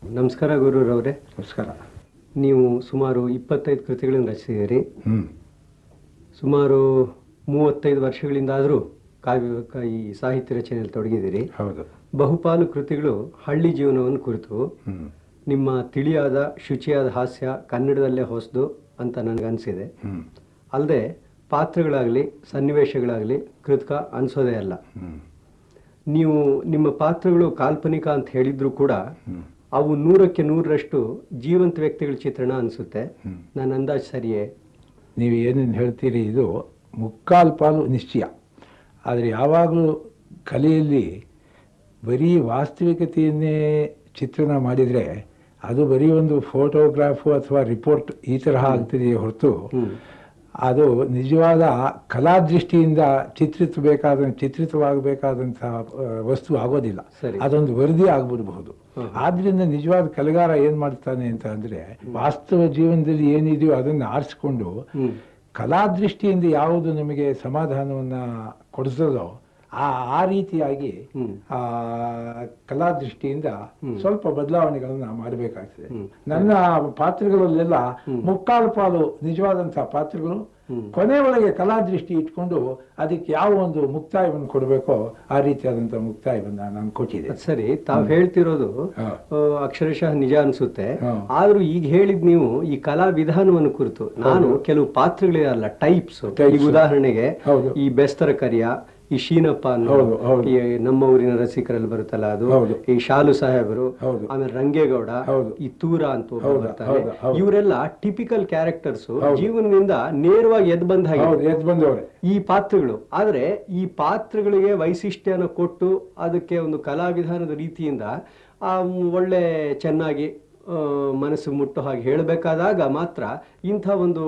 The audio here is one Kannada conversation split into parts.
ನಮಸ್ಕಾರ ಗುರುರವರೇ ನಮಸ್ಕಾರ ನೀವು ಸುಮಾರು ಇಪ್ಪತ್ತೈದು ಕೃತಿಗಳನ್ನು ರಚಿಸಿದ್ದೀರಿ ಹ್ಮ್ ಸುಮಾರು ಮೂವತ್ತೈದು ವರ್ಷಗಳಿಂದಾದರೂ ಕಾವ್ಯ ಕ- ಈ ಸಾಹಿತ್ಯ ರಚನೆಯಲ್ಲಿ ತೊಡಗಿದ್ದೀರಿ ಹೌದು ಬಹುಪಾಲು ಕೃತಿಗಳು ಹಳ್ಳಿ ಜೀವನವನ್ನು ಕುರಿತು ಹ್ಮ್ ನಿಮ್ಮ ತಿಳಿಯಾದ ಶುಚಿಯಾದ ಹಾಸ್ಯ ಕನ್ನಡದಲ್ಲೇ ಹೊಸದು ಅಂತ ನನಗನ್ಸಿದೆ ಹ್ಮ್ ಅಲ್ಲದೆ ಪಾತ್ರಗಳಾಗಲಿ ಸನ್ನಿವೇಶಗಳಾಗಲಿ ಕೃತಕ ಅನಿಸೋದೇ ಅಲ್ಲ ಹ್ಮ್ ನೀವು ನಿಮ್ಮ ಪಾತ್ರಗಳು ಕಾಲ್ಪನಿಕ ಅಂತ ಹೇಳಿದ್ರು ಕೂಡ ಹ್ಮ್ ಅವು ನೂರಕ್ಕೆ ನೂರರಷ್ಟು ಜೀವಂತ ವ್ಯಕ್ತಿಗಳ ಚಿತ್ರಣ ಅನಿಸುತ್ತೆ ಹ್ಮ್. ನನ್ನ ಅಂದಾಜು ಸರಿಯೇ ನೀವು ಏನೇನು ಹೇಳ್ತೀರಿ ಇದು ಮುಕ್ಕಾಲು ಪಾಲು ನಿಶ್ಚಯ ಆದರೆ ಯಾವಾಗಲೂ ಕಲೆಯಲ್ಲಿ ಬರೀ ವಾಸ್ತವಿಕತೆಯನ್ನೇ ಚಿತ್ರಣ ಮಾಡಿದರೆ ಅದು ಬರೀ ಒಂದು ಫೋಟೋಗ್ರಾಫು ಅಥವಾ ರಿಪೋರ್ಟ್ ಈ ತರಹ ಆಗ್ತಿದೆಯೇ ಹೊರತು ಹ್ಮ್. ಅದು ನಿಜವಾದ ಕಲಾದೃಷ್ಟಿಯಿಂದ ಚಿತ್ರಿಸಬೇಕಾದ ಚಿತ್ರಿತವಾಗಬೇಕಾದಂತಹ ಆ, ವಸ್ತು ಆಗೋದಿಲ್ಲ ಸರಿ. ಅದೊಂದು ವರದಿ ಆಗ್ಬಿಡಬಹುದು ಹ್ಮ್. ಆದ್ರಿಂದ ನಿಜವಾದ ಕಲೆಗಾರ ಏನ್ ಮಾಡ್ತಾನೆ ಅಂತ ಅಂದ್ರೆ ವಾಸ್ತವ ಜೀವನದಲ್ಲಿ ಏನಿದೆಯೋ ಅದನ್ನು ಆರಿಸಿಕೊಂಡು ಹ್ಮ್. ಕಲಾದೃಷ್ಟಿಯಿಂದ ಯಾವುದು ನಮಗೆ ಸಮಾಧಾನವನ್ನ ಕೊಡಿಸೋದೋ ಆ ಆ ರೀತಿಯಾಗಿ ಹ್ಮ್. ಆ ಕಲಾದೃಷ್ಟಿಯಿಂದ ಹ್ಮ್. ಸ್ವಲ್ಪ ಬದಲಾವಣೆಗಳನ್ನ ಮಾಡಬೇಕಾಗ್ತದೆ ಹ್ಮ್. ನನ್ನ ಪಾತ್ರಗಳಲ್ಲೆಲ್ಲ ಹ್ಮ್. ಮುಕ್ಕಾಲು ಪಾಲು ನಿಜವಾದಂತಹ ಪಾತ್ರಗಳು ಹ್ಮ್. ಕೊನೆ ಒಳಗೆ ಕಲಾದೃಷ್ಟಿ ಇಟ್ಕೊಂಡು ಅದಕ್ಕೆ ಯಾವ ಒಂದು ಮುಕ್ತಾಯವನ್ನು ಕೊಡಬೇಕೋ ಆ ರೀತಿಯಾದಂತಹ ಮುಕ್ತಾಯವನ್ನ ನಾನು ಕೊಟ್ಟಿದ್ದೆ ಅದ್ ಸರಿ ತಾವು ಹೇಳ್ತಿರೋದು ಹಾ. ಆ, ಅಕ್ಷರಶಃ ನಿಜ ಅನ್ಸುತ್ತೆ ಹಾ. ಆದ್ರೂ ಈಗ ಹೇಳಿದ್ ನೀವು ಈ ಕಲಾ ವಿಧಾನವನ್ನು ಕುರಿತು ನಾನು ಕೆಲವು ಪಾತ್ರಗಳಿರಲ್ಲ ಟೈಪ್ಸ್ Types. ಈಗ ಉದಾಹರಣೆಗೆ ಹೌದು. ಈ ಬೆಸ್ತರ ಕರಿಯ ಈ ಶೀನಪ್ಪ ಅನ್ನೋ ಹೌದು, ಹೌದು. ಈ ನಮ್ಮ ಊರಿನ ರಸಿಕರಲ್ಲಿ ಬರುತ್ತಲ್ಲ ಅದು ಹೌದು. ಈ ಶಾಲು ಸಾಹೇಬರು ಹೌದು. ಆಮೇಲೆ ರಂಗೇಗೌಡ ಹೌದು. ಈ ತೂರ ಅಂತ ಒಬ್ಬ ಹೌದು, ಬರ್ತಾನೆ ಹೌದು, ಹೌದು. ಇವರೆಲ್ಲ ಟಿಪಿಕಲ್ ಕ್ಯಾರೆಕ್ಟರ್ಸ್ ಹೌದು. ಜೀವನದಿಂದ ನೇರವಾಗಿ ಎದ್ದು ಬಂದ ಹಾಗೆ ಹೌದು ಎದ್ದು ಬಂದವ್ರೆ ಈ ಪಾತ್ರಗಳು ಆದ್ರೆ ಈ ಪಾತ್ರಗಳಿಗೆ ವೈಶಿಷ್ಟ್ಯನ ಕೊಟ್ಟು ಅದಕ್ಕೆ ಒಂದು ಕಲಾವಿಧಾನದ ರೀತಿಯಿಂದ ಆ ಒಳ್ಳೆ ಚೆನ್ನಾಗಿ ಆ, ಮನಸ್ಸು ಮುಟ್ಟೋ ಹಾಗೆ ಹೇಳಬೇಕಾದಾಗ ಮಾತ್ರ ಇಂಥ ಒಂದು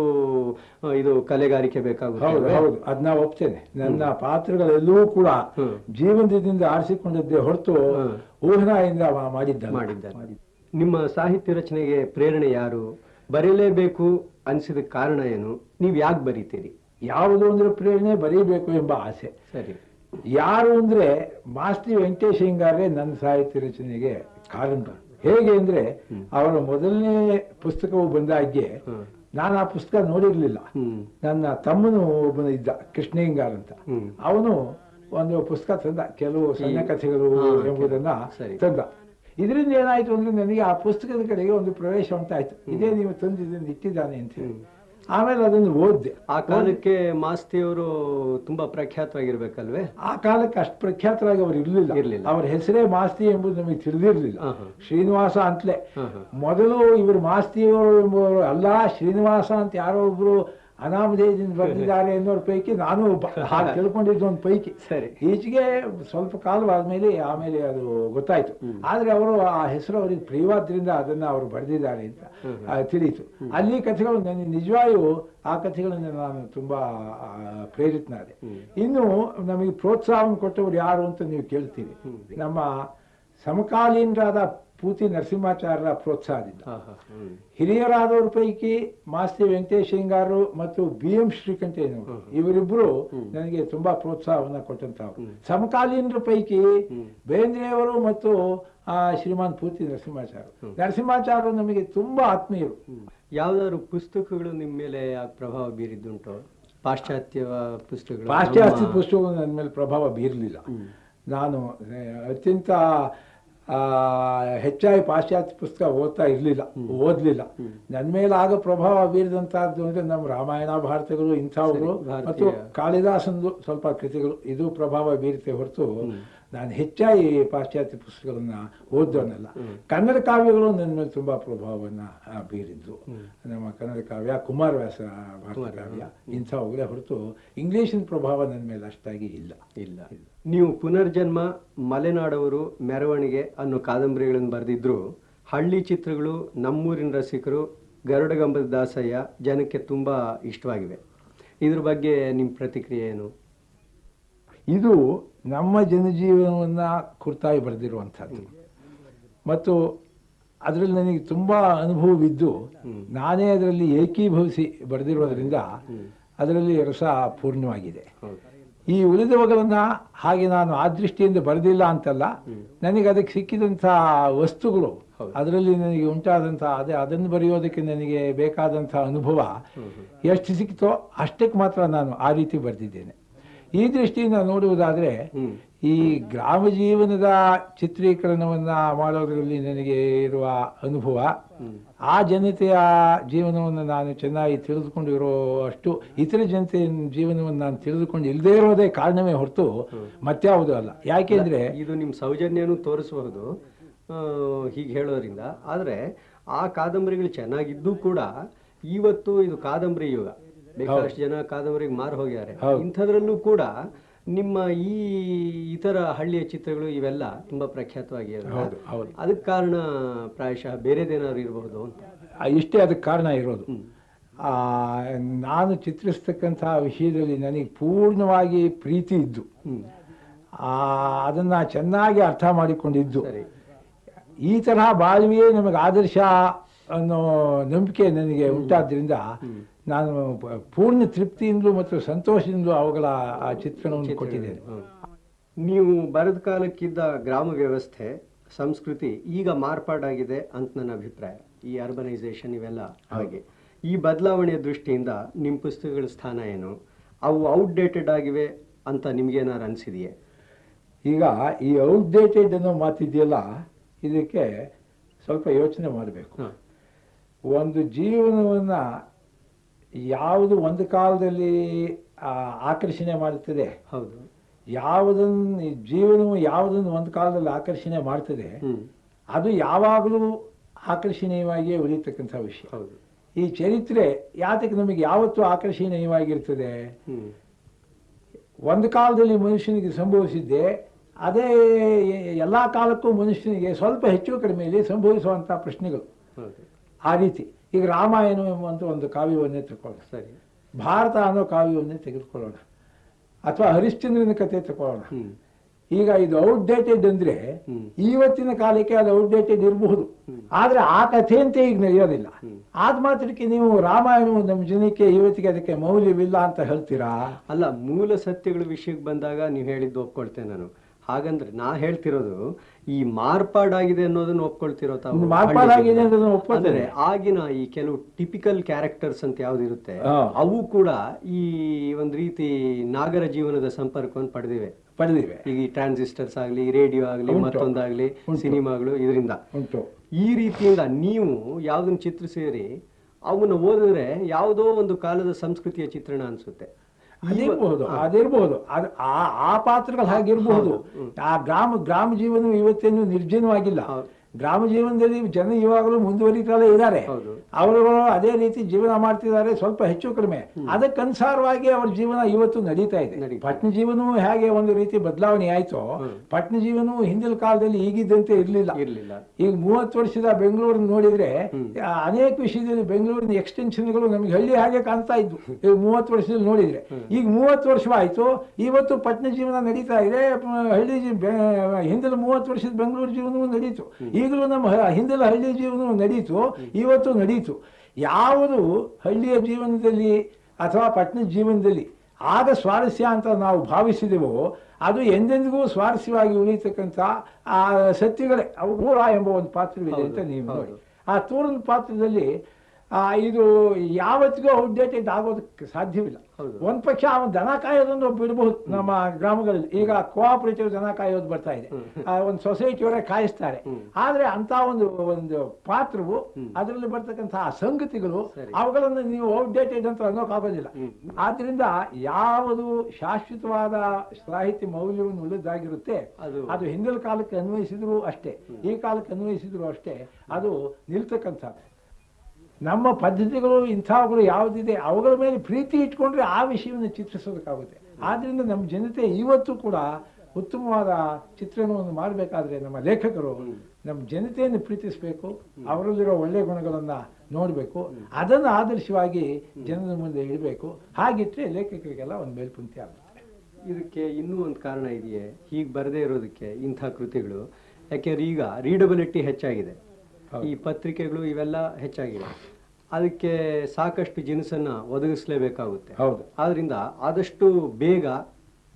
ಆ, ಇದು ಕಲೆಗಾರಿಕೆ ಹೌದು ಬೇಕಾಗುತ್ತೆ ಹೌದು ಅದನ್ನ ಒಪ್ತೇನೆ ನನ್ನ ಪಾತ್ರಗಳೆಲ್ಲವೂ ಕೂಡ ಹ್ಮ್. ಜೀವನದಿಂದ ಆರಿಸಿಕೊಂಡದ್ದೇ ಹೊರತು ಹ್ಮ್. ಊಹನಾಯಿಂದ ಮಾ- ಮಾಡಿದ್ದಲ್ಲ ಮಾಡಿದ್ದಾರೆ ನಿಮ್ಮ ಸಾಹಿತ್ಯ ರಚನೆಗೆ ಪ್ರೇರಣೆ ಯಾರು ಬರೀಲೇಬೇಕು ಅನ್ಸಿದ ಕಾರಣ ಏನು ನೀವು ಯಾಕೆ ಬರೀತೀರಿ ಯಾವುದು ಅಂದ್ರೆ ಪ್ರೇರಣೆ ಬರೀಬೇಕು ಎಂಬ ಆಸೆ ಸರಿ ಯಾರು ಅಂದ್ರೆ ಮಾಸ್ತಿ ವೆಂಕಟೇಶ್ ಹಿಂಗಾರೆ ನನ್ನ ಸಾಹಿತ್ಯ ರಚನೆಗೆ ಕಾರಣ ಹೇಗೆ ಅಂದ್ರೆ ಅವರ ಮೊದಲನೇ ಪುಸ್ತಕವು ಬಂದಾಗ್ಗೆ ಹ್ಮ್. ನಾನು ಆ ಪುಸ್ತಕ ನೋಡಿರ್ಲಿಲ್ಲ ಹ್ಮ್ ನನ್ನ ತಮ್ಮನು ಒಬ್ಬನು ಇದ್ದ ಕೃಷ್ಣ ಹಿಂಗಾರ್ ಅಂತ ಹ್ಮ್. ಅವನು ಒಂದು ಪುಸ್ತಕ ತಂದ ಕೆಲವು ಸಣ್ಣ ಈ- ಕಥೆಗಳು ಹಾ, ಎಂಬುದನ್ನ ಸರಿ. ತಂದ ಇದರಿಂದ ಏನಾಯ್ತು ಅಂದ್ರೆ ನನಗೆ ಆ ಪುಸ್ತಕದ ಕಡೆಗೆ ಒಂದು ಪ್ರವೇಶ ಉಂಟಾಯ್ತು ಇದೇ ನೀವು ತಂದಿದ್ದನ್ನು ಇಟ್ಟಿದ್ದಾನೆ ಅಂತ ಹೇಳಿ ಆಮೇಲೆ ಅದನ್ನು ಓದ್ದೆ ಆ ಕಾಲಕ್ಕೆ ಮಾಸ್ತಿಯವರು ತುಂಬಾ ಪ್ರಖ್ಯಾತವಾಗಿರ್ಬೇಕಲ್ವೇ ಆ ಕಾಲಕ್ಕೆ ಅಷ್ಟು ಪ್ರಖ್ಯಾತರಾಗಿ ಅವರು ಇರಲಿಲ್ಲ ಇರ್ಲಿಲ್ಲ. ಅವರ ಹೆಸರೇ ಮಾಸ್ತಿ ಎಂಬುದು ನಮಗೆ ತಿಳಿದಿರಲಿಲ್ಲ ಹಾ, ಹಾ. ಶ್ರೀನಿವಾಸ ಅಂತಲೇ ಹಾ, ಹಾ. ಮೊದಲು ಇವರು ಮಾಸ್ತಿಯವರು ಎಂಬುವರು ಅಲ್ಲ ಶ್ರೀನಿವಾಸ ಅಂತ ಯಾರೋ ಒಬ್ರು ಅನಾಮಧೇಯದಿಂದ ಬರೆದಿದ್ದಾರೆ ಅನ್ನೋರ ಪೈಕಿ ನಾನು ಒಬ್ಬ ಹಾಗೆ ತಿಳ್ಕೊಂಡಿದ್ದು ಒಂದು ಪೈಕಿ ಸರಿ ಈಚೆಗೆ ಸ್ವಲ್ಪ ಕಾಲವಾದ್ಮೇಲೆ ಆಮೇಲೆ ಅದು ಗೊತ್ತಾಯ್ತು ಆದ್ರೆ ಅವರು ಆ ಹೆಸರು ಅವರಿಗೆ ಪ್ರಿಯವಾದ್ರಿಂದ ಅದನ್ನ ಅವರು ಬರೆದಿದ್ದಾರೆ ಅಂತ ಆ, ತಿಳಿಯಿತು ಅಲ್ಲಿ ಕಥೆಗಳು ನನಗೆ ನಿಜವಾಗಿಯೂ ಆ ಕಥೆಗಳನ್ನು ನಾನು ತುಂಬಾ ಆ, ಪ್ರೇರಿತನಾದೆ ಇನ್ನು ನಮಗೆ ಪ್ರೋತ್ಸಾಹವನ್ನು ಕೊಟ್ಟವರು ಯಾರು ಅಂತ ನೀವು ಕೇಳ್ತೀರಿ ನಮ್ಮ ಸಮಕಾಲೀನರಾದ ಪೂತಿ ನರಸಿಂಹಾಚಾರ್ಯರ ಪ್ರೋತ್ಸಾಹದಿಂದ ಹಾ, ಹಾ, ಹ್ಮ್. ಹಿರಿಯರಾದವ್ರ ಪೈಕಿ ಮಾಸ್ತಿ ವೆಂಕಟೇಶ್ ಹಿಂಗಾರು ಮತ್ತು ಬಿ ಎಂ ಶ್ರೀಕಂಠಯ್ಯನವರು ಇವರಿಬ್ಬರು ನನಗೆ ತುಂಬಾ ಪ್ರೋತ್ಸಾಹವನ್ನ ಕೊಟ್ಟಂತವ್ರು ಸಮಕಾಲೀನರ ಪೈಕಿ ಬೇಂದ್ರೆಯವರು ಮತ್ತು ಆ, ಶ್ರೀಮಾನ್ ಪೂತಿ ನರಸಿಂಹಾಚಾರ್ಯ ನರಸಿಂಹಾಚಾರ್ಯರು ನಮಗೆ ತುಂಬಾ ಆತ್ಮೀಯರು ಯಾವ್ದಾದ್ರು ಪುಸ್ತಕಗಳು ನಿಮ್ಮ ಮೇಲೆ ಯಾಕೆ ಪ್ರಭಾವ ಬೀರಿದ್ದುಂಟು ಪಾಶ್ಚಾತ್ಯ ಪುಸ್ತಕಗಳು ಪಾಶ್ಚಾತ್ಯ ನಮ್ಮ- ಪುಸ್ತಕಗಳು ನನ್ನ ಮೇಲೆ ಪ್ರಭಾವ ಬೀರಲಿಲ್ಲ ನಾನು ಆ, ಅತ್ಯಂತ ಆ, ಹೆಚ್ಚಾಗಿ ಪಾಶ್ಚಾತ್ಯ ಪುಸ್ತಕ ಓದ್ತಾ ಇರಲಿಲ್ಲ ಓದಲಿಲ್ಲ ನನ್ನ ಮೇಲೆ ಆಗ ಪ್ರಭಾವ ಬೀರಿದಂತಹದ್ದು ಅಂದ್ರೆ ನಮ್ಮ ರಾಮಾಯಣ ಭಾರತಗಳು ಇಂಥವುಗಳು ಸರಿ, ಭಾರತೀಯ- ಮತ್ತು ಕಾಳಿದಾಸಂದು ಸ್ವಲ್ಪ ಕೃತಿಗಳು ಇದು ಪ್ರಭಾವ ಬೀರುತ್ತೆ ಹೊರತು ನಾನು ಹೆಚ್ಚಾಗಿ ಪಾಶ್ಚಾತ್ಯ ಪುಸ್ತಕಗಳನ್ನ ಓದೋನಲ್ಲ ಕನ್ನಡ ಕಾವ್ಯಗಳು ನನ್ನ ಮೇಲೆ ತುಂಬಾ ಪ್ರಭಾವವನ್ನ ಆ, ಬೀರಿದ್ದು ನಮ್ಮ ಕನ್ನಡ ಕಾವ್ಯ ಕುಮಾರವ್ಯಾಸ ಭಾರತ ಕಾವ್ಯ ಇಂಥವುಗಳೇ ಹೊರತು ಇಂಗ್ಲಿಷಿನ ಪ್ರಭಾವ ನನ್ನ ಮೇಲೆ ಅಷ್ಟಾಗಿ ಇಲ್ಲ ಇಲ್ಲ ನೀವು ಪುನರ್ಜನ್ಮ ಮಲೆನಾಡವರು ಮೆರವಣಿಗೆ ಅನ್ನೋ ಕಾದಂಬರಿಗಳನ್ನು ಬರೆದಿದ್ರು ಹಳ್ಳಿ ಚಿತ್ರಗಳು ನಮ್ಮೂರಿನ ರಸಿಕರು ಗರುಡಗಂಬದ ದಾಸಯ್ಯ ಜನಕ್ಕೆ ತುಂಬಾ ಇಷ್ಟವಾಗಿವೆ ಇದ್ರ ಬಗ್ಗೆ ನಿಮ್ಮ ಪ್ರತಿಕ್ರಿಯೆ ಏನು ಇದು ನಮ್ಮ ಜನಜೀವನವನ್ನ ಕುರಿತಾಗಿ ಬರೆದಿರುವಂಥದ್ದು ಮತ್ತು ಅದರಲ್ಲಿ ನನಗೆ ತುಂಬಾ ಅನುಭವವಿದ್ದು ನಾನೇ ಅದರಲ್ಲಿ ಏಕೀಭವಿಸಿ ಬರೆದಿರೋದ್ರಿಂದ ಅದರಲ್ಲಿ ರಸ ಪೂರ್ಣವಾಗಿದೆ ಹೌದು ಈ ಉಳಿದವುಗಳನ್ನ ಹಾಗೆ ನಾನು ಆ ದೃಷ್ಟಿಯಿಂದ ಬರೆದಿಲ್ಲ ಅಂತಲ್ಲ ನನಗೆ ಅದಕ್ಕೆ ಸಿಕ್ಕಿದಂಥ ವಸ್ತುಗಳು ಹೌದು. ಅದರಲ್ಲಿ ನನಗೆ ಉಂಟಾದಂಥ ಅದೇ ಅದನ್ನು ಬರೆಯೋದಕ್ಕೆ ನನಗೆ ಬೇಕಾದಂಥ ಅನುಭವ ಎಷ್ಟು ಸಿಕ್ತೋ ಅಷ್ಟಕ್ಕೆ ಮಾತ್ರ ನಾನು ಆ ರೀತಿ ಬರೆದಿದ್ದೇನೆ ಈ ದೃಷ್ಟಿಯಿಂದ ನೋಡುವುದಾದರೆ ಹ್ಮ್ ಈ ಗ್ರಾಮ ಜೀವನದ ಚಿತ್ರೀಕರಣವನ್ನ ಮಾಡೋದರಲ್ಲಿ ನನಗೆ ಇರುವ ಅನುಭವ ಹ್ಮ್ ಆ ಜನತೆಯ ಜೀವನವನ್ನು ನಾನು ಚೆನ್ನಾಗಿ ತಿಳಿದುಕೊಂಡಿರೋ ಅಷ್ಟು ಇತರ ಜನತೆಯ ಜೀವನವನ್ನು ನಾನು ತಿಳಿದುಕೊಂಡು ಇಲ್ಲದೇ ಇರೋದೇ ಕಾರಣವೇ ಹೊರತು ಮತ್ಯಾವುದೂ ಅಲ್ಲ ಯಾಕೆಂದ್ರೆ ಇದು ನಿಮ್ಮ ಸೌಜನ್ಯನೂ ತೋರಿಸಬಹುದು ಹೀಗೆ ಹೇಳೋದ್ರಿಂದ ಆದರೆ ಆ ಕಾದಂಬರಿಗಳು ಚೆನ್ನಾಗಿದ್ದು ಕೂಡ ಇವತ್ತು ಇದು ಕಾದಂಬರಿ ಯುಗ ಬೇಕಾದಷ್ಟು ಜನ ಕಾದಂಬರಿಗೆ ಮಾರು ಹೋಗ್ಯಾರೆ ಹೌದು. ಇಂಥದ್ರಲ್ಲೂ ಕೂಡ ನಿಮ್ಮ ಈ ಇತರ ಹಳ್ಳಿಯ ಚಿತ್ರಗಳು ಇವೆಲ್ಲ ತುಂಬಾ ಪ್ರಖ್ಯಾತವಾಗಿವೆ ಹೌದು ಹೌದು ಅದಕ್ಕೆ ಕಾರಣ ಪ್ರಾಯಶಃ ಬೇರೆದೇನಾದ್ರು ಇರಬಹುದು ಅಂತ ಆ, ಇಷ್ಟೇ ಅದಕ್ಕೆ ಕಾರಣ ಇರೋದು ಆ, ನಾನು ಚಿತ್ರಿಸ್ತಕ್ಕಂಥ ವಿಷಯದಲ್ಲಿ ನನಗೆ ಪೂರ್ಣವಾಗಿ ಪ್ರೀತಿ ಇದ್ದು ಹ್ಮ್ ಆ, ಅದನ್ನ ಚೆನ್ನಾಗಿ ಅರ್ಥ ಮಾಡಿಕೊಂಡಿದ್ದು ಸರಿ ಈ ತರಹ ಬಾಳ್ವೆಯೇ ನಮಗೆ ಆದರ್ಶ ಅನ್ನೋ ನಂಬಿಕೆ ನನಗೆ ಉಂಟಾದ್ರಿಂದ ನಾನು ಪ- ಪೂರ್ಣ ತೃಪ್ತಿಯಿಂದಲೂ ಮತ್ತು ಸಂತೋಷದಿಂದಲೂ ಅವುಗಳ ಆ ಚಿತ್ರಣವನ್ನು ಕೊಟ್ಟಿದ್ದೇನೆ ಹ್ಮ್. ನೀವು ಬರೆದ ಕಾಲಕ್ಕಿದ್ದ ಗ್ರಾಮ ವ್ಯವಸ್ಥೆ ಸಂಸ್ಕೃತಿ ಈಗ ಮಾರ್ಪಾಡಾಗಿದೆ ಅಂತ ನನ್ನ ಅಭಿಪ್ರಾಯ ಈ ಅರ್ಬನೈಸೇಷನ್ ಇವೆಲ್ಲ ಹಾಗೆ ಈ ಬದಲಾವಣೆಯ ದೃಷ್ಟಿಯಿಂದ ನಿಮ್ಮ ಪುಸ್ತಕಗಳ ಸ್ಥಾನ ಏನು ಅವು ಔಟ್ಡೇಟೆಡ್ ಆಗಿವೆ ಅಂತ ನಿಮ್ಗೇನಾರು ಅನಿಸಿದೆಯೇ ಈಗ ಈ ಔಟ್ಡೇಟೆಡ್ ಅನ್ನೋ ಮಾತಿದೆಯಲ್ಲ ಇದಕ್ಕೆ ಸ್ವಲ್ಪ ಯೋಚನೆ ಮಾಡಬೇಕು ಹಾಂ ಒಂದು ಜೀವನವನ್ನ ಯಾವುದು ಒಂದು ಕಾಲದಲ್ಲಿ ಆ, ಆಕರ್ಷಣೆ ಮಾಡುತ್ತದೆ ಹೌದು ಯಾವುದನ್ನು ಈ ಜೀವನವು ಯಾವುದನ್ನು ಒಂದು ಕಾಲದಲ್ಲಿ ಆಕರ್ಷಣೆ ಮಾಡ್ತದೆ ಹ್ಮ್ ಅದು ಯಾವಾಗಲೂ ಆಕರ್ಷಣೀಯವಾಗಿಯೇ ಉಳಿತಕ್ಕಂಥ ವಿಷಯ ಹೌದು ಈ ಚರಿತ್ರೆ ಯಾತಕ್ಕೆ ನಮಗೆ ಯಾವತ್ತೂ ಆಕರ್ಷಣೀಯವಾಗಿರ್ತದೆ ಹ್ಮ್ ಒಂದು ಕಾಲದಲ್ಲಿ ಮನುಷ್ಯನಿಗೆ ಸಂಭವಿಸಿದ್ದೆ ಅದೇ ಎಲ್ಲ ಕಾಲಕ್ಕೂ ಮನುಷ್ಯನಿಗೆ ಸ್ವಲ್ಪ ಹೆಚ್ಚು ಕಡಿಮೆಯಲ್ಲಿ ಸಂಭವಿಸುವಂಥ ಪ್ರಶ್ನೆಗಳು ಹೌದು ಆ ರೀತಿ ಈಗ ರಾಮಾಯಣ ಎಂಬುವಂಥ ಒಂದು ಕಾವ್ಯವನ್ನೇ ತಗೊಳ್ಳೋಣ ಸರಿ ಭಾರತ ಅನ್ನೋ ಕಾವ್ಯವನ್ನೇ ತೆಗೆದುಕೊಳ್ಳೋಣ ಅಥವಾ ಹರಿಶ್ಚಂದ್ರನ ಕಥೆ ತಗೊಳ್ಳೋಣ ಹ್ಮ್ ಈಗ ಇದು ಔಟ್ಡೇಟೆಡ್ ಅಂದ್ರೆ ಹ್ಮ್ ಇವತ್ತಿನ ಕಾಲಕ್ಕೆ ಅದು ಔಟ್ಡೇಟೆಡ್ ಇರಬಹುದು ಆದ್ರೆ ಆ ಕಥೆಯಂತೆ ಈಗ ನಡೆಯೋದಿಲ್ಲ ಹ್ಮ್. ಆದ ಮಾತ್ರಕ್ಕೆ ನೀವು ರಾಮಾಯಣವು ನಮ್ಮ ಜನಕ್ಕೆ ಇವತ್ತಿಗೆ ಅದಕ್ಕೆ ಮೌಲ್ಯವಿಲ್ಲ ಅಂತ ಹೇಳ್ತೀರಾ ಅಲ್ಲ ಮೂಲ ಸತ್ಯಗಳ ವಿಷಯಕ್ಕೆ ಬಂದಾಗ ನೀವು ಹೇಳಿದ್ದು ಒಪ್ಕೊಳ್ತೇನೆ ನಾನು ಹಾಗಂದ್ರೆ ನಾ ಹೇಳ್ತಿರೋದು ಈ ಮಾರ್ಪಾಡಾಗಿದೆ ಅನ್ನೋದನ್ನ ಒಪ್ಕೊಳ್ತಿರೋ ತಾವು ಮಾರ್ಪಾಡಾಗಿದೆ ಅನ್ನೋದನ್ನ ಒಪ್ಕೊಳ್ತೇನೆ. ಅಂದ್ರೆ ಆಗಿನ ಈ ಕೆಲವು ಟಿಪಿಕಲ್ ಕ್ಯಾರೆಕ್ಟರ್ಸ್ ಅಂತ ಯಾವ್ದಿರುತ್ತೆ ಹಾ. ಅವು ಕೂಡ ಈ ಒಂದ್ ರೀತಿ ನಾಗರ ಜೀವನದ ಸಂಪರ್ಕವನ್ನು ಪಡೆದಿವೆ ಪಡೆದಿವೆ ಈಗ ಈ ಟ್ರಾನ್ಸಿಸ್ಟರ್ಸ್ ಆಗ್ಲಿ ರೇಡಿಯೋ ಆಗ್ಲಿ ಉಂಟು. ಮತ್ತೊಂದಾಗ್ಲಿ ಸಿನಿಮಾಗಳು ಇದರಿಂದ ಉಂಟು ಈ ರೀತಿಯಿಂದ ನೀವು ಯಾವ್ದನ್ನ ಚಿತ್ರಿಸಿರಿ ಅವನ್ನ ಓದಿದ್ರೆ ಯಾವುದೋ ಒಂದು ಕಾಲದ ಸಂಸ್ಕೃತಿಯ ಚಿತ್ರಣ ಅನ್ಸುತ್ತೆ ಅದಿರಬಹುದು ಅದಿರಬಹುದು ಅದು ಆ ಆ ಪಾತ್ರಗಳು ಹಾಗಿರಬಹುದು ಆ ಗ್ರಾಮ ಗ್ರಾಮ ಜೀವನ ಇವತ್ತೇನು ನಿರ್ಜನವಾಗಿಲ್ಲ ಹೌದು. ಗ್ರಾಮ ಜೀವನದಲ್ಲಿ ಜನ ಇವಾಗಲೂ ಮುಂದುವರಿತಲೇ ಇದ್ದಾರೆ ಹೌದು ಅವರುಗಳು ಅದೇ ರೀತಿ ಜೀವನ ಮಾಡ್ತಿದ್ದಾರೆ ಸ್ವಲ್ಪ ಹೆಚ್ಚು ಕಡಿಮೆ ಅದಕ್ಕನುಸಾರವಾಗಿ ಅವ್ರ ಜೀವನ ಇವತ್ತು ನಡೀತಾ ಇದೆ ನಡೀತಾ ಇದೆ. ಪಟ್ಟಣ ಜೀವನವು ಹೇಗೆ ಒಂದು ರೀತಿ ಬದಲಾವಣೆ ಆಯ್ತೋ ಪಟ್ಟಣ ಜೀವನವು ಹಿಂದಿನ ಕಾಲದಲ್ಲಿ ಈಗಿದ್ದಂತೆ ಇರಲಿಲ್ಲ ಇರ್ಲಿಲ್ಲ ಈಗ ಮೂವತ್ತು ವರ್ಷದ ಬೆಂಗಳೂರು ನೋಡಿದ್ರೆ ಆ, ಅನೇಕ ವಿಷಯದಲ್ಲಿ ಬೆಂಗಳೂರಿನ ಎಕ್ಸ್ಟೆನ್ಷನ್ಗಳು ನಮಗೆ ಹಳ್ಳಿ ಹಾಗೆ ಕಾಣ್ತಾ ಇದ್ವು ಈಗ ಮೂವತ್ತು ವರ್ಷದಲ್ಲಿ ನೋಡಿದ್ರೆ ಈಗ ಮೂವತ್ತು ವರ್ಷವಾಯ್ತು ಇವತ್ತು ಪಟ್ಟಣ ಜೀವನ ನಡೀತಾ ಇದೆ ಪ- ಹಳ್ಳಿ ಜೀ- ಬೆ- ಹಿಂದಿನ ಮೂವತ್ತು ವರ್ಷದ ಬೆಂಗಳೂರು ಜೀವನವೂ ನಡೀತು ಈಗಲೂ ನಮ್ಮ ಹ- ಹಿಂದಿನ ಹಳ್ಳಿ ಜೀವನವೂ ನಡೀತು ಇವತ್ತು ನಡೀತು ಯಾವುದು ಹಳ್ಳಿಯ ಜೀವನದಲ್ಲಿ ಅಥವಾ ಪಟ್ಟಣದ ಜೀವನದಲ್ಲಿ ಆಗ ಸ್ವಾರಸ್ಯ ಅಂತ ನಾವು ಭಾವಿಸಿದೆವೋ ಅದು ಎಂದೆಂದಿಗೂ ಸ್ವಾರಸ್ಯವಾಗಿ ಉಳಿತಕ್ಕಂಥ ಆ ಸತ್ಯಗಳೇ ಅವು ಮೂರ ಎಂಬ ಒಂದು ಪಾತ್ರವಿದೆ ಅಂತ ನೀವು ನೋಡಿ ಆ ತೂರನ ಪಾತ್ರದಲ್ಲಿ ಆ, ಇದು ಯಾವತ್ತಿಗೂ ಔಟ್ಡೇಟೆಡ್ ಆಗೋದಕ್ಕೆ ಸಾಧ್ಯವಿಲ್ಲ ಹೌದು. ಒಂದ್ ಪಕ್ಷ ಅವನು ದನ ಕಾಯೋದನ್ನು ಬಿಡಬಹುದು ನಮ್ಮ ಗ್ರಾಮಗಳಲ್ಲಿ ಈಗ ಕೋಆಪರೇಟಿವ್ ದನ ಕಾಯೋದು ಬರ್ತಾ ಇದೆ ಆ, ಒಂದು ಸೊಸೈಟಿಯವರೇ ಕಾಯಿಸ್ತಾರೆ ಆದ್ರೆ ಅಂತ ಒಂದು ಒಂದು ಪಾತ್ರವು ಅದರಲ್ಲಿ ಬರ್ತಕ್ಕಂತಹ ಸಂಗತಿಗಳು ಸರಿ. ಅವುಗಳನ್ನು ನೀವು ಔಟ್ಡೇಟೆಡ್ ಅಂತ ಅನ್ನೋಕ್ಕಾಗೋದಿಲ್ಲ ಆದ್ರಿಂದ ಯಾವುದು ಶಾಶ್ವತವಾದ ಸಾಹಿತ್ಯ ಮೌಲ್ಯವನ್ನು ಉಳಿದಾಗಿರುತ್ತೆ ಅದು ಅದು ಹಿಂದಿನ ಕಾಲಕ್ಕೆ ಅನ್ವಯಿಸಿದ್ರು ಅಷ್ಟೇ ಈ ಕಾಲಕ್ಕೆ ಅನ್ವಯಿಸಿದ್ರು ಅಷ್ಟೇ ಅದು ನಿಲ್ತಕ್ಕಂಥದ್ದು ನಮ್ಮ ಪದ್ಧತಿಗಳು ಇಂಥವುಗಳು ಯಾವುದಿದೆ ಅವುಗಳ ಮೇಲೆ ಪ್ರೀತಿ ಇಟ್ಕೊಂಡ್ರೆ ಆ ವಿಷಯವನ್ನು ಚಿತ್ರಿಸೋದಕ್ಕಾಗುತ್ತೆ ಆದ್ರಿಂದ ನಮ್ಮ ಜನತೆ ಇವತ್ತು ಕೂಡ ಉತ್ತಮವಾದ ಚಿತ್ರಣವನ್ನು ಮಾಡಬೇಕಾದ್ರೆ ನಮ್ಮ ಲೇಖಕರು ನಮ್ಮ ಜನತೆಯನ್ನು ಪ್ರೀತಿಸಬೇಕು ಅವರಲ್ಲಿರೋ ಒಳ್ಳೆಯ ಗುಣಗಳನ್ನು ನೋಡಬೇಕು ಅದನ್ನು ಆದರ್ಶವಾಗಿ ಜನರ ಮುಂದೆ ಇಡಬೇಕು ಹಾಗಿಟ್ಟರೆ ಲೇಖಕರಿಗೆಲ್ಲ ಒಂದು ಮೇಲ್ಪಂಕ್ತಿ ಆಗುತ್ತೆ ಇದಕ್ಕೆ ಇನ್ನೂ ಒಂದು ಕಾರಣ ಇದೆಯೇ ಹೀಗೆ ಬರದೇ ಇರೋದಕ್ಕೆ ಇಂಥ ಕೃತಿಗಳು ಯಾಕೆಂದ್ರೆ ಈಗ ರೀಡಬಿಲಿಟಿ ಹೆಚ್ಚಾಗಿದೆ ಹೌದು. ಈ ಪತ್ರಿಕೆಗಳು ಇವೆಲ್ಲ ಹೆಚ್ಚಾಗಿದೆ ಅದಕ್ಕೆ ಸಾಕಷ್ಟು ಜಿನಸನ್ನ ಒದಗಿಸಲೇಬೇಕಾಗುತ್ತೆ ಹೌದು ಆದ್ರಿಂದ ಆದಷ್ಟು ಬೇಗ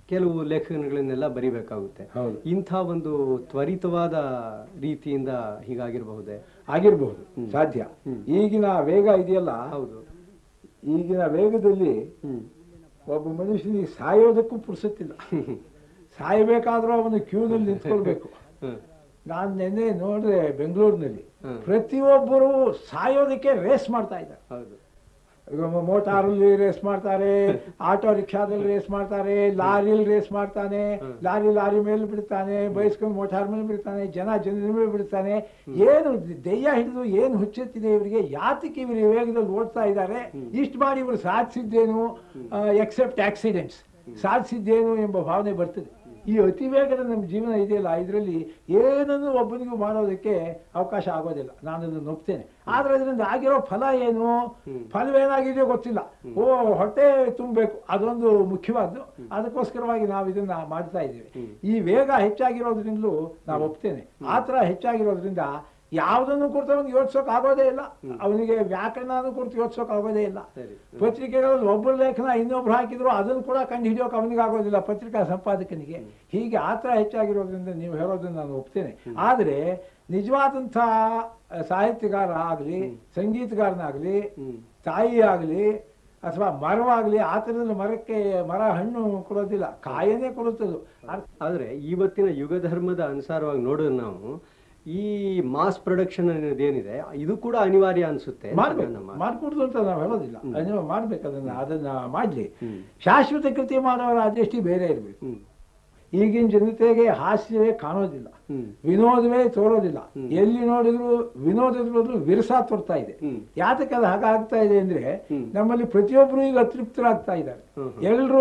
ಕೆಲವು ಲೇಖನಗಳನ್ನೆಲ್ಲ ಬರಿಬೇಕಾಗುತ್ತೆ ಹೌದು ಇಂಥ ಒಂದು ತ್ವರಿತವಾದ ರೀತಿಯಿಂದ ಹೀಗಾಗಿರಬಹುದೇ ಆಗಿರಬಹುದು ಸಾಧ್ಯ ಈಗಿನ ವೇಗ ಇದೆಯಲ್ಲ ಹೌದು ಈಗಿನ ವೇಗದಲ್ಲಿ ಹ್ಮ್ ಒಬ್ಬ ಮನುಷ್ಯನಿಗೆ ಸಾಯೋದಕ್ಕೂ ಪುರ್ಸತ್ತಿಲ್ಲ ಸಾಯಬೇಕಾದ್ರೂ ಅವನು ಕ್ಯೂನಲ್ಲಿ ನಿಂತ್ಕೊಳ್ಬೇಕು ಹ್ಮ್. ನಾನು ನಿನ್ನೆ ನೋಡಿದ್ರೆ ಬೆಂಗಳೂರಿನಲ್ಲಿ ಹ್ಮ್. ಪ್ರತಿಯೊಬ್ಬರು ಸಾಯೋದಕ್ಕೆ ರೇಸ್ ಮಾಡ್ತಾ ಇದ್ದಾರೆ ಹೌದು ಈಗ ಮೋಟಾರಲ್ಲಿ ರೇಸ್ ಮಾಡ್ತಾರೆ ಆಟೋ ರಿಕ್ಷಾದಲ್ಲಿ ರೇಸ್ ಮಾಡ್ತಾರೆ ಲಾರಿಲಿ ರೇಸ್ ಮಾಡ್ತಾನೆ ಲಾರಿ ಲಾರಿ ಮೇಲೆ ಬಿಡ್ತಾನೆ ಬೈಸ್ಕೊಂಡು ಮೋಟಾರ್ ಮೇಲೆ ಬಿಡ್ತಾನೆ ಜನ ಜನರ ಮೇಲೆ ಬಿಡ್ತಾನೆ ಏನು ದೆಯ್ಯ ಹಿಡಿದು ಏನು ಹುಚ್ಚೆತ್ತಿದೆ ಇವರಿಗೆ ಯಾತಕ್ಕೆ ಇವರು ಈ ವೇಗದಲ್ಲಿ ಓಡ್ತಾ ಇದ್ದಾರೆ ಇಷ್ಟು ಮಾಡಿ ಇವರು ಸಾಧಿಸಿದ್ದೇನು ಎಕ್ಸೆಪ್ಟ್ ಆಕ್ಸಿಡೆಂಟ್ಸ್ ಸಾಧಿಸಿದ್ದೇನು ಎಂಬ ಭಾವನೆ ಬರ್ತದೆ ಈ ಅತಿ ವೇಗದ ನಮ್ಮ ಜೀವನ ಇದೆಯಲ್ಲ ಇದರಲ್ಲಿ ಏನನ್ನು ಒಬ್ಬನಿಗೂ ಮಾಡೋದಕ್ಕೆ ಅವಕಾಶ ಆಗೋದಿಲ್ಲ ನಾನು ಅದನ್ನು ಒಪ್ತೇನೆ ಆದ್ರೆ ಅದರಿಂದ ಆಗಿರೋ ಫಲ ಏನು ಫಲವೇನಾಗಿದೆಯೋ ಗೊತ್ತಿಲ್ಲ ಓ ಹೊಟ್ಟೆ ತುಂಬಬೇಕು ಅದೊಂದು ಮುಖ್ಯವಾದ್ದು ಅದಕ್ಕೋಸ್ಕರವಾಗಿ ನಾವು ಇದನ್ನ ಮಾಡ್ತಾ ಇದ್ದೀವಿ ಈ ವೇಗ ಹೆಚ್ಚಾಗಿರೋದ್ರಿಂದಲೂ ನಾವು ಒಪ್ತೇನೆ ಆ ಥರ ಹೆಚ್ಚಾಗಿರೋದ್ರಿಂದ ಯಾವುದನ್ನು ಕುರಿತು ಅವನಿಗೆ ಯೋಚಿಸೋಕೆ ಆಗೋದೇ ಇಲ್ಲ ಅವನಿಗೆ ವ್ಯಾಕರಣನೂ ಕುರಿತು ಯೋಚಿಸೋಕೆ ಆಗೋದೇ ಇಲ್ಲ ಸರಿ ಪತ್ರಿಕೆಗಳಲ್ಲಿ ಒಬ್ಬರ ಲೇಖನ ಇನ್ನೊಬ್ರು ಹಾಕಿದ್ರು ಅದನ್ನು ಕೂಡ ಕಂಡು ಹಿಡಿಯೋಕೆ ಅವನಿಗೆ ಆಗೋದಿಲ್ಲ ಪತ್ರಿಕಾ ಸಂಪಾದಕನಿಗೆ ಹೀಗೆ ಆ ಥರ ಹೆಚ್ಚಾಗಿರೋದ್ರಿಂದ ನೀವು ಹೇಳೋದನ್ನು ನಾನು ಒಪ್ತೇನೆ ಆದರೆ ನಿಜವಾದಂಥ ಸಾಹಿತ್ಯಗಾರ ಆಗಲಿ ಸಂಗೀತಗಾರನಾಗಲಿ ಹ್ಮ್ ತಾಯಿ ಆಗಲಿ ಅಥವಾ ಮರವಾಗಲಿ ಆ ಥರದಲ್ಲಿ ಮರಕ್ಕೆ ಮರ ಹಣ್ಣು ಕೊಡೋದಿಲ್ಲ ಕಾಯನೇ ಕೊಡುತ್ತದು ಅರ್ಥ ಆದರೆ ಇವತ್ತಿನ ಯುಗ ಧರ್ಮದ ಅನುಸಾರವಾಗಿ ನೋಡಿದ್ರೆ ನಾವು ಈ ಮಾಸ್ ಪ್ರೊಡಕ್ಷನ್ ಅನ್ನೋದೇನಿದೆ ಇದು ಕೂಡ ಅನಿವಾರ್ಯ ಅನ್ಸುತ್ತೆ ಮಾಡ್ಬೇಕು ನಮ್ಮ ಮಾಡ್ಕೊಡ್ದು ಅಂತ ನಾವು ಹೇಳೋದಿಲ್ಲ ನೀವು ಮಾಡ್ಬೇಕು ಅದನ್ನ ಅದನ್ನ ಮಾಡ್ಲಿ ಹ್ಮ್. ಶಾಶ್ವತ ಕೃತಿ ಮಾಡೋರ ಅದೃಷ್ಟಿ ಬೇರೆ ಇರಬೇಕು ಹ್ಮ್ ಈಗಿನ ಜನತೆಗೆ ಹಾಸ್ಯವೇ ಕಾಣೋದಿಲ್ಲ ಹ್ಮ್ ವಿನೋದವೇ ತೋರೋದಿಲ್ಲ ಎಲ್ಲಿ ನೋಡಿದ್ರು ವಿನೋದದ ಬದಲು ವಿರಸ ತೋರ್ತಾ ಇದೆ ಹ್ಮ್. ಯಾತಕ್ಕೆ ಅದು ಹಾಗಾಗ್ತಾ ಇದೆ ಅಂದ್ರೆ ಹ್ಮ್. ನಮ್ಮಲ್ಲಿ ಪ್ರತಿಯೊಬ್ಬರು ಈಗ ಅತೃಪ್ತರಾಗ್ತಾ ಇದ್ದಾರೆ ಹ್ಮ್ ಹ್ಮ್. ಎಲ್ಲರೂ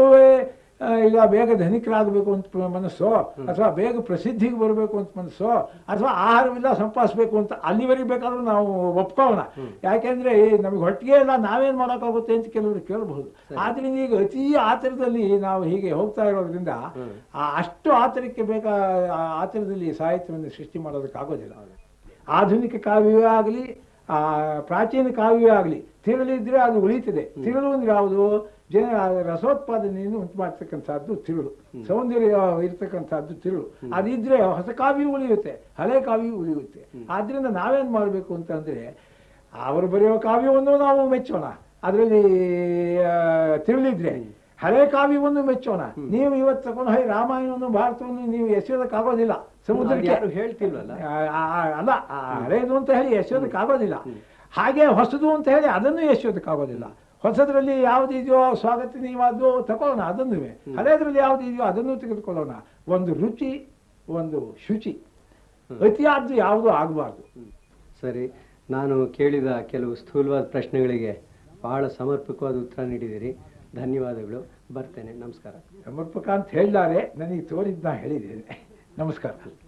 ಈಗ ಬೇಗ ಧನಿಕರಾಗಬೇಕು ಅಂತ ಪ್ರ- ಮನಸ್ಸೋ ಅಥವಾ ಬೇಗ ಪ್ರಸಿದ್ಧಿಗೆ ಬರಬೇಕು ಅಂತ ಮನಸ್ಸೋ ಅಥವಾ ಆಹಾರವಿಲ್ಲ ಸಂಪಾದಿಸ್ಬೇಕು ಅಂತ ಅಲ್ಲಿವರೆಗೆ ಬೇಕಾದ್ರೂ ನಾವು ಒಪ್ಕೋಣ ಯಾಕೆಂದ್ರೆ ನಮಗೆ ಹೊಟ್ಟಿಗೆ ಇಲ್ಲ ನಾವೇನ್ ಮಾಡೋಕ್ಕಾಗುತ್ತೆ ಅಂತ ಕೆಲವರು ಕೇಳಬಹುದು ಆದ್ರಿಂದ ಈಗ ಅತಿ ಆತರದಲ್ಲಿ ನಾವು ಹೀಗೆ ಹೋಗ್ತಾ ಇರೋದ್ರಿಂದ ಆ ಅಷ್ಟು ಆತರಕ್ಕೆ ಬೇಕಾ ಆ ಆತರದಲ್ಲಿ ಸಾಹಿತ್ಯವನ್ನು ಸೃಷ್ಟಿ ಮಾಡೋದಕ್ಕಾಗೋದಿಲ್ಲ ಆಧುನಿಕ ಕಾವ್ಯವೇ ಆಗಲಿ ಆ ಪ್ರಾಚೀನ ಕಾವ್ಯವೇ ಆಗಲಿ ತಿರುಳಿದ್ರೆ ಅದು ಉಳಿತದೆ ತಿರುಳು ಅಂದ್ರೆ ಯಾವುದು ಜನ ರಸೋತ್ಪಾದನೆಯನ್ನು ಉಂಟು ಮಾಡ್ತಕ್ಕಂಥದ್ದು ತಿರುಳು ಸೌಂದರ್ಯ ಇರ್ತಕ್ಕಂಥದ್ದು ತಿರುಳು ಅದಿದ್ರೆ ಹೊಸ ಕಾವ್ಯ ಉಳಿಯುತ್ತೆ ಹಳೆ ಕಾವ್ಯ ಉಳಿಯುತ್ತೆ ಆದ್ರಿಂದ ನಾವೇನ್ ಮಾಡಬೇಕು ಅಂತಂದ್ರೆ ಅವರು ಬರೆಯೋ ಕಾವ್ಯವನ್ನು ನಾವು ಮೆಚ್ಚೋಣ ಅದರಲ್ಲಿ ತಿರುಳಿದ್ರೆ ಹಳೆ ಕಾವ್ಯವನ್ನು ಮೆಚ್ಚೋಣ ನೀವು ಇವತ್ತು ತಗೊಂಡು ಹೋಗಿ ರಾಮಾಯಣವನ್ನು ಭಾರತವನ್ನು ನೀವು ಎಸೆಯೋದಕ್ಕಾಗೋದಿಲ್ಲ ಸಮುದ್ರಕ್ಕೆ ಯಾರು ಹೇಳ್ತಿಲ್ವಲ್ಲ ಆ- ಆ- ಆ- ಅಲ್ಲ ಆ ಹಳೇದು ಅಂತ ಹೇಳಿ ಎಸೆಯೋದಕ್ಕಾಗೋದಿಲ್ಲ ಹಾಗೆ ಹೊಸದು ಅಂತ ಹೇಳಿ ಅದನ್ನು ಎಸೆಯೋದಕ್ಕಾಗೋದಿಲ್ಲ ಹೊಸದ್ರಲ್ಲಿ ಯಾವುದಿದೆಯೋ ಸ್ವಾಗತನೀಯವಾದ್ದು ತಗೊಳ್ಳೋಣ ಅದನ್ನು ಹಳೇದ್ರಲ್ಲಿ ಯಾವುದಿದೆಯೋ ಅದನ್ನು ತೆಗೆದುಕೊಳ್ಳೋಣ ಒಂದು ರುಚಿ ಒಂದು ಶುಚಿ ಅತಿಯಾದ್ದು ಯಾವುದೂ ಆಗಬಾರ್ದು ಸರಿ ನಾನು ಕೇಳಿದ ಕೆಲವು ಸ್ಥೂಲವಾದ ಪ್ರಶ್ನೆಗಳಿಗೆ ಬಹಳ ಸಮರ್ಪಕವಾದ ಉತ್ತರ ನೀಡಿದ್ದೀರಿ ಧನ್ಯವಾದಗಳು ಬರ್ತೇನೆ ನಮಸ್ಕಾರ ಸಮರ್ಪಕ ಅಂತ ಹೇಳಿದ್ದಾರೆ ನನಗೆ ತೋರಿದ್ದು ನಾ ಹೇಳಿದ್ದೇನೆ ನಮಸ್ಕಾರ